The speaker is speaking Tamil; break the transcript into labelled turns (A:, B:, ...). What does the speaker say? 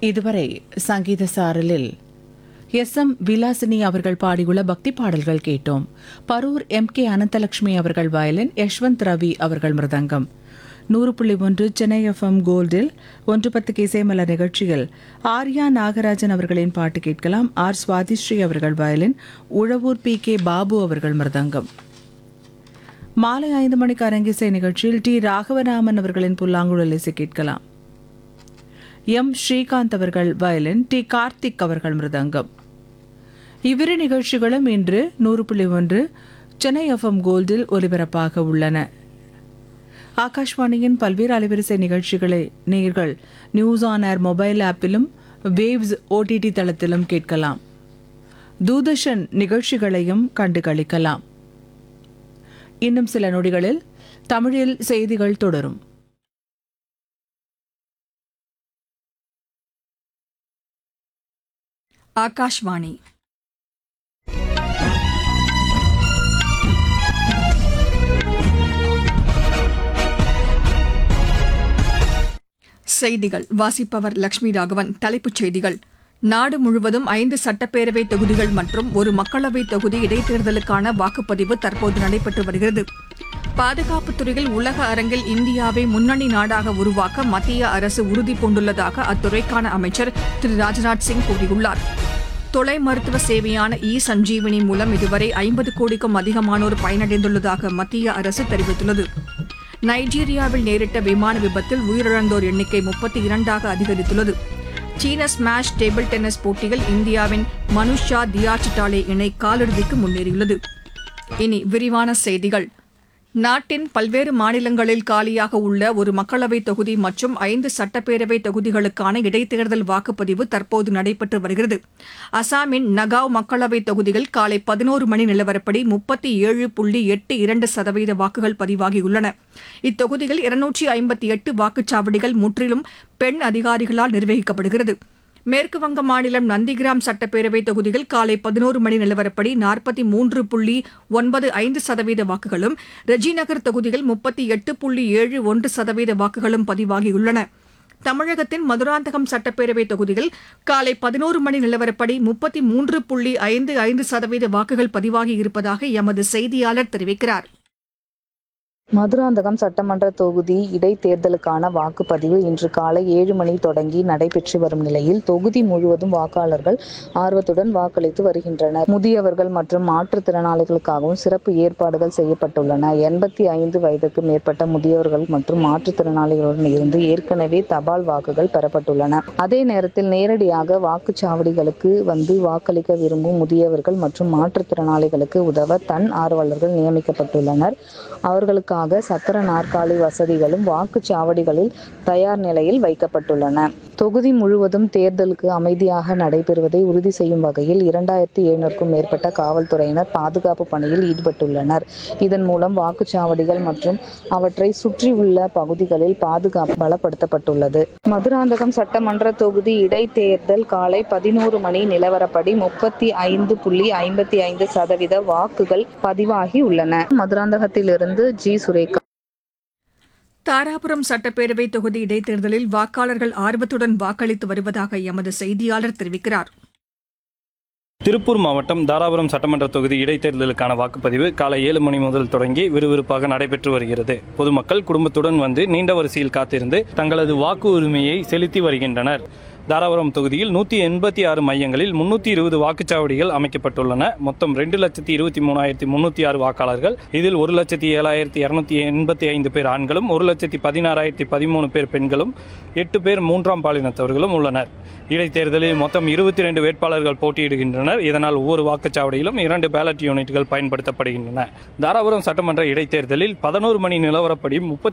A: இதுவரை சங்கீத சாரலில் எஸ் எம் விலாசினி அவர்கள் பாடியுள்ள பக்தி பாடல்கள் கேட்டோம் பரூர் எம் கே அனந்தலட்சுமி அவர்கள் வயலின் யஷ்வந்த் ரவி அவர்கள் மிருதங்கம் நூறு புள்ளி ஒன்று சென்னை எஃப்எம் கோல்டில் ஒன்று பத்து இசைமல நிகழ்ச்சியில் ஆர்யா நாகராஜன் அவர்களின் பாட்டு கேட்கலாம் ஆர் சுவாதிஸ்ரீ அவர்கள் violin Uzhavoor P K Babu அவர்கள் மிருதங்கம் மாலை ஐந்து மணிக்கு அரங்கிசை நிகழ்ச்சியில் டி ராகவராமன் அவர்களின் புல்லாங்குழல் இசை கேட்கலாம் எம் ஸ்ரீகாந்த் அவர்கள் வயலின் டி கார்த்திக் அவர்கள் மிருதங்கம் இவ்விரு நிகழ்ச்சிகளும் இன்று நூறு புள்ளி ஒன்று சென்னை எஃப்எம் கோல்டில் ஒலிபரப்பாக உள்ளன ஆகாஷ்வாணியின் பல்வேறு அலைவரிசை நிகழ்ச்சிகளை நீங்கள் நியூஸ் ஆன் ஏர் மொபைல் ஆப்பிலும் வேவ்ஸ் ஓடிடி தளத்திலும் கேட்கலாம் தூதர்ஷன் நிகழ்ச்சிகளையும் கண்டு களிக்கலாம் இன்னும் சில நொடிகளில் தமிழில் செய்திகள் தொடரும்
B: ஆகாஷ்வாணி செய்திகள் வாசிப்பவர் லட்சுமி ராகவன் தலைப்புச் செய்திகள் நாடு முழுவதும் ஐந்து சட்டப்பேரவை தொகுதிகள் மற்றும் ஒரு மக்களவை தொகுதி இடைத்தேர்தலுக்கான வாக்குப்பதிவு தற்போது நடைபெற்று வருகிறது பாதுகாப்புத் துறையில் உலக அரங்கில் இந்தியாவை முன்னணி நாடாக உருவாக்க மத்திய அரசு உறுதி பூண்டுள்ளதாக அத்துறைக்கான அமைச்சர் திரு ராஜ்நாத் சிங் கூறியுள்ளார் தொலை மருத்துவ சேவையான இ சஞ்சீவினி மூலம் இதுவரை ஐம்பது கோடிக்கும் அதிகமானோர் பயனடைந்துள்ளதாக மத்திய அரசு தெரிவித்துள்ளது நைஜீரியாவில் நேரிட்ட விமான விபத்தில் உயிரிழந்தோர் எண்ணிக்கை முப்பத்தி இரண்டாக அதிகரித்துள்ளது சீன ஸ்மாஷ் டேபிள் டென்னிஸ் போட்டியில் இந்தியாவின் மனுஷா தியாச்சிட்டாலே இணை காலிறுதிக்கு முன்னேறியுள்ளது இனி விரிவான செய்திகள் நாட்டின் பல்வேறு மாநிலங்களில் காலியாக உள்ள ஒரு மக்களவைத் தொகுதி மற்றும் ஐந்து சட்டப்பேரவை தொகுதிகளுக்கான இடைத்தேர்தல் வாக்குப்பதிவு தற்போது நடைபெற்று வருகிறது அசாமின் நகாவ் மக்களவைத் தொகுதியில் காலை பதினோரு மணி நிலவரப்படி முப்பத்தி ஏழு புள்ளி எட்டு இரண்டு சதவீத வாக்குகள் பதிவாகியுள்ளன இத்தொகுதியில் இருநூற்றி ஐம்பத்தி எட்டு வாக்குச்சாவடிகள் முற்றிலும் பெண் அதிகாரிகளால் நிர்வகிக்கப்படுகிறது மேற்கு வங்க மாநிலம் நந்திகிராம் சட்டப்பேரவை தொகுதியில் காலை பதினோரு மணி நிலவரப்படி நாற்பத்தி மூன்று புள்ளி ஒன்பது ஐந்து சதவீத வாக்குகளும் ரெஜிநகர் தொகுதியில் முப்பத்தி எட்டு புள்ளி ஏழு ஒன்று சதவீத வாக்குகளும் பதிவாகியுள்ளன தமிழகத்தின் மதுராந்தகம் சட்டப்பேரவை தொகுதியில் காலை பதினோரு மணி நிலவரப்படி முப்பத்தி மூன்று புள்ளி ஐந்து ஐந்து சதவீத வாக்குகள் பதிவாகி இருப்பதாக எமது செய்தியாளர் தெரிவிக்கிறார்
C: மதுராந்தகம் சட்டமன்ற தொகுதி இடைத்தேர்தலுக்கான வாக்குப்பதிவு இன்று காலை ஏழு மணி தொடங்கி நடைபெற்று வரும் நிலையில் தொகுதி முழுவதும் வாக்காளர்கள் ஆர்வத்துடன் வாக்களித்து வருகின்றனர் முதியவர்கள் மற்றும் மாற்றுத்திறனாளிகளுக்காகவும் சிறப்பு ஏற்பாடுகள் செய்யப்பட்டுள்ளன எண்பத்தி ஐந்து வயதுக்கு மேற்பட்ட முதியவர்கள் மற்றும் மாற்றுத்திறனாளிகளுடன் இருந்து ஏற்கனவே தபால் வாக்குகள் பெறப்பட்டுள்ளன அதே நேரத்தில் நேரடியாக வாக்குச்சாவடிகளுக்கு வந்து வாக்களிக்க விரும்பும் முதியவர்கள் மற்றும் மாற்றுத்திறனாளிகளுக்கு உதவ தன் ஆர்வலர்கள் நியமிக்கப்பட்டுள்ளனர் அவர்களுக்காக சக்கர நாற்காலி வசதிகளும் வாக்குச்சாவடிகளில் தயார் நிலையில் வைக்கப்பட்டுள்ளன தொகுதி முழுவதும் தேர்தலுக்கு அமைதியாக நடைபெறுவதை உறுதி செய்யும் வகையில் இரண்டாயிரத்தி எழுநூறுக்கும் மேற்பட்ட காவல்துறையினர் பாதுகாப்பு பணியில் ஈடுபட்டுள்ளனர் இதன் மூலம் வாக்குச்சாவடிகள் மற்றும் அவற்றை சுற்றியுள்ள பகுதிகளில் பாதுகாப்பு பலப்படுத்தப்பட்டுள்ளது மதுராந்தகம் சட்டமன்ற தொகுதி இடைத்தேர்தல் காலை பதினோரு மணி நிலவரப்படி முப்பத்தி ஐந்து புள்ளி ஐம்பத்தி ஐந்து சதவீத வாக்குகள் பதிவாகி உள்ளன மதுராந்தகத்திலிருந்து ஜி சுரேகா
B: தாராபுரம் சட்டப்பேரவை தொகுதி இடைத்தேர்தலில் வாக்காளர்கள் ஆர்வத்துடன் வாக்களித்து வருவதாக எமது செய்தியாளர் தெரிவிக்கிறார்
D: திருப்பூர் மாவட்டம் தாராபுரம் சட்டமன்ற தொகுதி இடைத்தேர்தலுக்கான வாக்குப்பதிவு காலை ஏழு மணி முதல் தொடங்கி விறுவிறுப்பாக நடைபெற்று வருகிறது பொதுமக்கள் குடும்பத்துடன் வந்து நீண்ட வரிசையில் காத்திருந்து தங்களது வாக்கு உரிமையை செலுத்தி வருகின்றனர் தாராபுரம் தொகுதியில் நூற்றி எண்பத்தி ஆறு மையங்களில் முன்னூற்றி இருபது வாக்குச்சாவடிகள் அமைக்கப்பட்டுள்ளன மொத்தம் ரெண்டு லட்சத்தி இருபத்தி மூணாயிரத்தி முன்னூற்றி ஆறு வாக்காளர்கள் இதில் ஒரு லட்சத்தி ஏழாயிரத்தி இரநூத்தி எண்பத்தி ஐந்து பேர் ஆண்களும் ஒரு லட்சத்தி பதினாறாயிரத்தி பதிமூணு பேர் பெண்களும் எட்டு பேர் மூன்றாம் பாலினத்தவர்களும் உள்ளனர் இடைத்தேர்தலில் மொத்தம் இருபத்தி ரெண்டு வேட்பாளர்கள் போட்டியிடுகின்றனர் இதனால் ஒவ்வொரு வாக்குச்சாவடியிலும் இரண்டு பேலட் யூனிட்கள் பயன்படுத்தப்படுகின்றன தாராபுரம் சட்டமன்ற இடைத்தேர்தலில் பதினோரு மணி நிலவரப்படி முப்பத்தி